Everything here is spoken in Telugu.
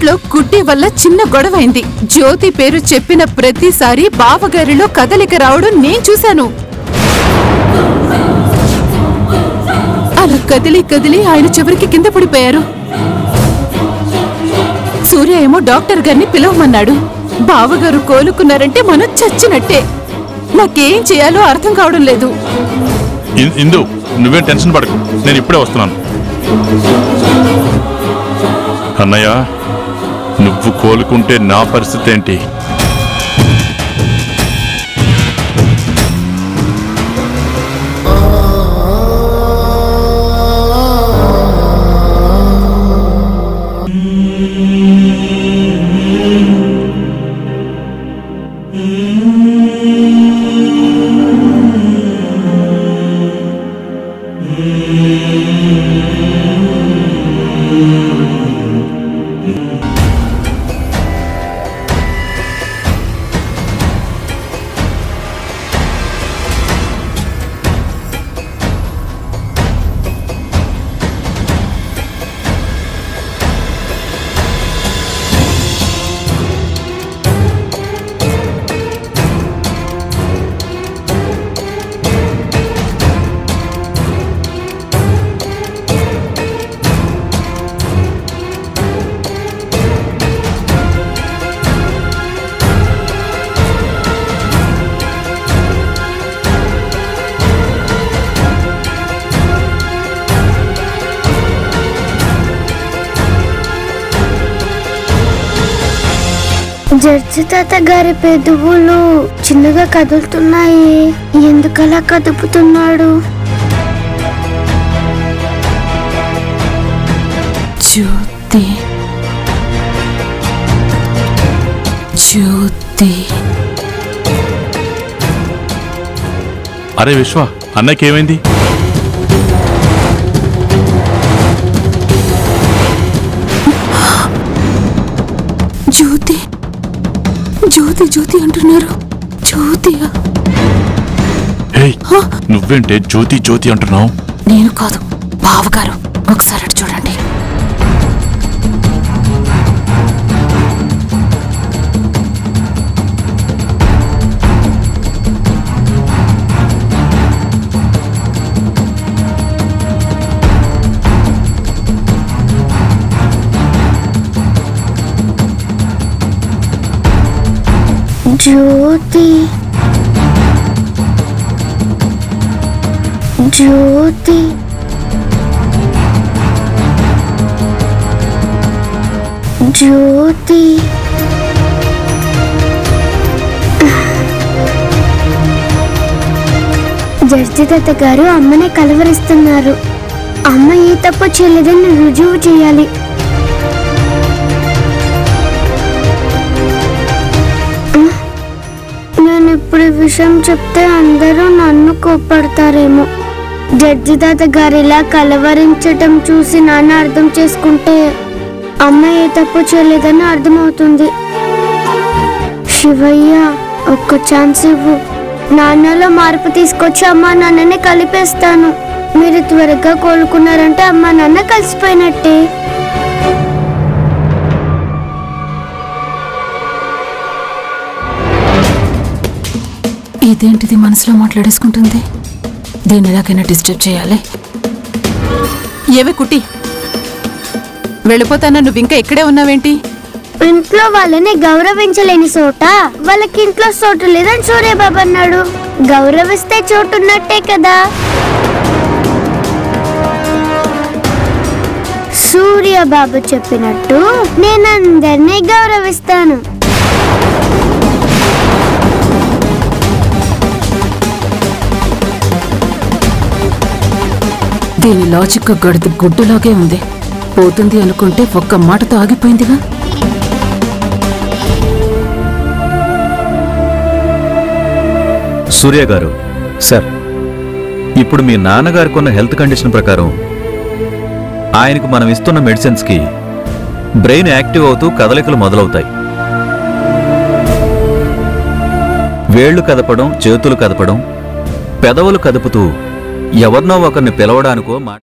ఇంట్లో గుడ్డి వల్ల చిన్న గొడవైంది జ్యోతి పేరు చెప్పిన ప్రతిసారి బావగారిలో కదలిక రావడం నేను చూశాను అలా కదిలి కదిలి ఆయన చివరికి కింద పడిపోయారు సూర్య ఏమో డాక్టర్ గారిని పిలవమన్నాడు బావగారు కోలుకున్నారంటే మనం చచ్చినట్టే నాకేం చేయాలో అర్థం కావడం లేదు ఇన్- ఇందు నువ్వేం టెన్షన్ పడకు నేను ఇప్పుడే వస్తున్నాను అన్నయ్య నువ్వు కోలుకుంటే నా పరిస్థితి ఏంటి జడ్జి తాత గారి పెదవులు చిన్నగా కదులుతున్నాయి ఎందుకలా కదుపుతున్నాడు జ్యోతి జ్యోతి అరే విశ్వ అన్నయ్యకి ఏమైంది జ్యోతి జ్యోతి జ్యోతి అంటున్నారు జ్యోతియా ఏయ్ నువ్వేంటే జ్యోతి జ్యోతి అంటున్నావు నేను కాదు బావగారు ఒకసారి అటు చూడండి జ్యోతి జ్యోతి జ్యోతి జడ్జి తాత గారు అమ్మని కలవరిస్తున్నారు అమ్మ ఏ తప్పు చేయలేదని రుజువు చేయాలి నేను ఇప్పుడు ఈ విషయం చెప్తే అందరూ నన్ను కోపడతారేమో జడ్జి తాత గారు ఇలా కలవరించటం చూసి నాన్న అర్థం చేసుకుంటే అమ్మ ఏ తప్పు చేయలేదని అర్థమవుతుంది శివయ్య ఒక్క ఛాన్స్ ఇవ్వు నాన్నలో మార్పు తీసుకొచ్చి అమ్మ నాన్నని కలిపేస్తాను మీరు త్వరగా కోలుకున్నారంటే అమ్మ నాన్న కలిసిపోయినట్టే ఇదేంటిది మనసులో మాట్లాడేసుకుంటుంది దీన్ని ఎలాగైనా డిస్టర్బ్ చేయాలి ఏవే కుట్టి వెళ్ళిపోతానా నువ్వు ఇంకా ఇక్కడే ఉన్నావేంటి ఇంట్లో వాళ్ళని గౌరవించలేని చోట వాళ్ళకి ఇంట్లో చోటు లేదని సూర్యబాబు అన్నాడు గౌరవిస్తే చోటు ఉన్నట్టే కదా సూర్యబాబు చెప్పినట్టు నేను అందరినీ గౌరవిస్తాను దీని లాజిక్ గడిద గుడ్డులాగే ఉంది పోతుంది అనుకుంటే ఒక్క మాటతో ఆగిపోయిందిగా సూర్య గారు సార్ ఇప్పుడు మీ నాన్నగారికి ఉన్న హెల్త్ కండిషన్ ప్రకారం ఆయనకు మనం ఇస్తున్న మెడిసిన్స్కి బ్రెయిన్ యాక్టివ్ అవుతూ కదలికలు మొదలవుతాయి వేళ్లు కదపడం చేతులు కదపడం పెదవులు కదుపుతూ ఎవరినో ఒకరిని పిలవడానికో మా